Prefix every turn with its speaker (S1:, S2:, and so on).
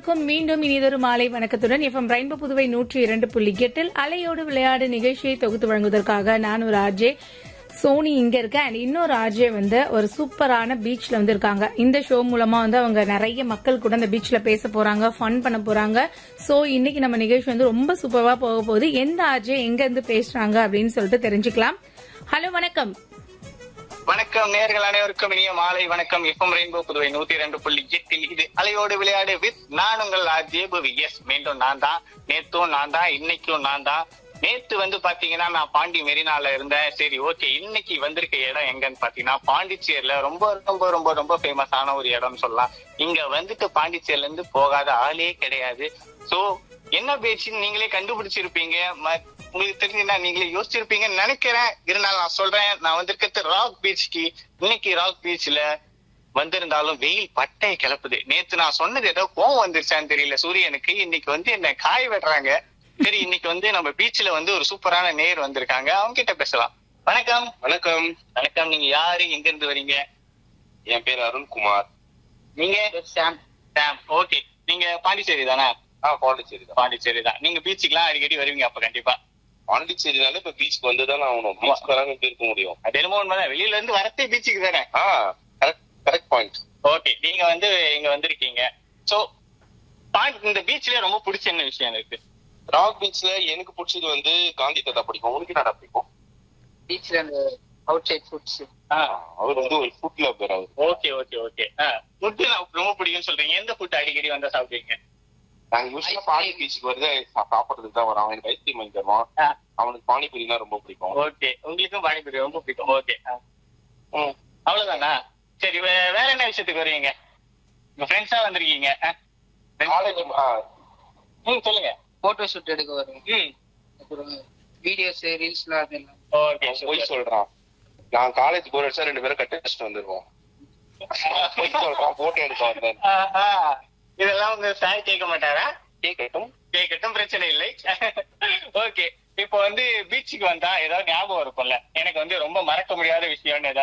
S1: அனைவருக்கும் மீண்டும் இனிதொரு மாலை வணக்கத்துடன் எஃப்எம் ரெயின்போ புதுவை நூற்றி இரண்டு புள்ளி எட்டில் அலையோடு விளையாடு நிகழ்ச்சியை தொகுத்து வழங்குவதற்காக நான் ஒரு ஆர்ஜே சோனி இங்க இருக்க அண்ட் இன்னொரு ஆர்ஜே வந்து ஒரு சூப்பரான பீச்ல வந்து இருக்காங்க இந்த ஷோ மூலமா வந்து அவங்க நிறைய மக்கள் கூட அந்த பீச்ல பேச போறாங்க ஃபன் பண்ண போறாங்க சோ இன்னைக்கு நம்ம நிகழ்ச்சி வந்து ரொம்ப சூப்பரா போக போகுது எந்த ஆர்ஜே எங்க இருந்து பேசுறாங்க அப்படின்னு சொல்லிட்டு தெரிஞ்சுக்கலாம் ஹலோ வணக்கம்
S2: வணக்கம் நேர்கள் அனைவருக்கும் இனிய மாலை வணக்கம் எஃப்எம் ரெயின்போ புதுவை நூத்தி இரண்டு புள்ளி எட்டில் இது அலையோடு விளையாடு வித் நான் உங்கள் ஆர்ஜே புவி எஸ் மீண்டும் நான் தான் நேத்தும் நான் தான் இன்னைக்கும் நான் தான் நேத்து வந்து பாத்தீங்கன்னா நான் பாண்டி மெரினால இருந்தேன் சரி ஓகே இன்னைக்கு வந்திருக்க இடம் எங்கன்னு பாத்தீங்கன்னா பாண்டிச்சேரியில ரொம்ப ரொம்ப ரொம்ப ரொம்ப ஃபேமஸான ஒரு இடம்னு சொல்லலாம் இங்க வந்துட்டு பாண்டிச்சேரில இருந்து போகாத ஆளே கிடையாது சோ என்ன பேச்சுன்னு நீங்களே கண்டுபிடிச்சிருப்பீங்க ம- உங்களுக்கு தெரிஞ்சுன்னா நீங்களே யோசிச்சிருப்பீங்கன்னு நினைக்கிறேன் இருந்தாலும் நான் சொல்றேன் நான் வந்திருக்கிறது ராக் பீச்சுக்கு இன்னைக்கு ராக் பீச்ல வந்திருந்தாலும் வெயில் பட்டையை கிளப்புது நேத்து நான் சொன்னது ஏதோ கோவம் வந்துருச்சான்னு தெரியல சூரியனுக்கு இன்னைக்கு வந்து என்ன காய வெட்டுறாங்க சரி இன்னைக்கு வந்து நம்ம பீச்ல வந்து ஒரு சூப்பரான நேர் வந்திருக்காங்க அவங்க கிட்ட பேசலாம் வணக்கம்
S3: வணக்கம்
S2: வணக்கம் நீங்க யாரு எங்க இருந்து வரீங்க
S3: என் பேர் அருண்குமார்
S2: நீங்க சாம் சாம் ஓகே நீங்க பாண்டிச்சேரி தானே
S3: ஆ பாண்டிச்சேரி தான்
S2: பாண்டிச்சேரி தான் நீங்க பீச்சுக்குலாம் அடிக்கடி வருவீங்க அப்ப கண்டிப்பா
S3: பாண்டிச்சேரினால இப்ப பீச்சுக்கு வந்துதான் ஆகணும் பீச் வராம எப்படி இருக்க முடியும்
S2: அது என்னமோ உண்மைதான் வெளியில இருந்து வரத்தே பீச்சுக்கு தானே
S3: ஆ கரெக்ட் கரெக்ட் பாயிண்ட்
S2: ஓகே நீங்க வந்து இங்க வந்திருக்கீங்க சோ இந்த பீச்ல ரொம்ப பிடிச்ச என்ன விஷயம் இருக்கு
S3: ராக் பீச்ல எனக்கு பிடிச்சது வந்து காந்தி தாத்தா பிடிக்கும் உனக்கு என்னடா பிடிக்கும்
S4: பீச்ல அந்த அவுட் சைட் ஃபுட்ஸ்
S3: அவர் வந்து ஒரு ஃபுட் லவர் அவர்
S2: ஓகே ஓகே ஓகே ஃபுட்டு ரொம்ப பிடிக்கும்னு சொல்றீங்க எந்த ஃபுட் அடிக்கடி வந்தா சாப்பிடுவீங்க
S3: நாங்க யூஸ்வலா பாண்டி பீச்சுக்கு வருது சா- சாப்பிடுறதுக்கு தான் வரோம் எனக்கு ஐஸ்கிரீம் வாங்கி தருவான்
S2: ஆ.
S3: அவனுக்கு பானிபூரினா ரொம்ப பிடிக்கும்
S2: ஓகே உங்களுக்கும் பானிபூரி ரொம்ப பிடிக்கும் ஓகே அவ்வளவுதானா சரி வே- வேற என்ன விஷயத்துக்கு வருவீங்க உங்க ஃப்ரெண்ட்ஸா வந்திருக்கீங்க ஆ.
S3: காலேஜ்
S2: ம் சொல்லுங்க
S4: போட்டோ ஷூட் எடுக்க வரும்
S2: ம்
S4: அப்புறம் வீடியோஸ் ரீல்ஸ்லாம் அதெல்லாம்
S2: ஓகே
S3: போய் சொல்றான் நான் காலேஜ் போர் அடிச்சா ரெண்டு பேரும் கட்டி வச்சுட்டு வந்துருவோம் போய் சொல்றான் போட்டோ எடுக்க வந்தேன்
S2: ஆஹா. இதெல்லாம் உங்க சார் கேட்க மாட்டாரா
S3: கேட்கட்டும்
S2: கேட்கட்டும் பிரச்சனை இல்லை ஓகே இப்போ வந்து பீச்சுக்கு வந்தா ஏதாவது ஞாபகம் இருக்கும்ல எனக்கு வந்து ரொம்ப மறக்க முடியாத விஷயம்னு ஏதாவது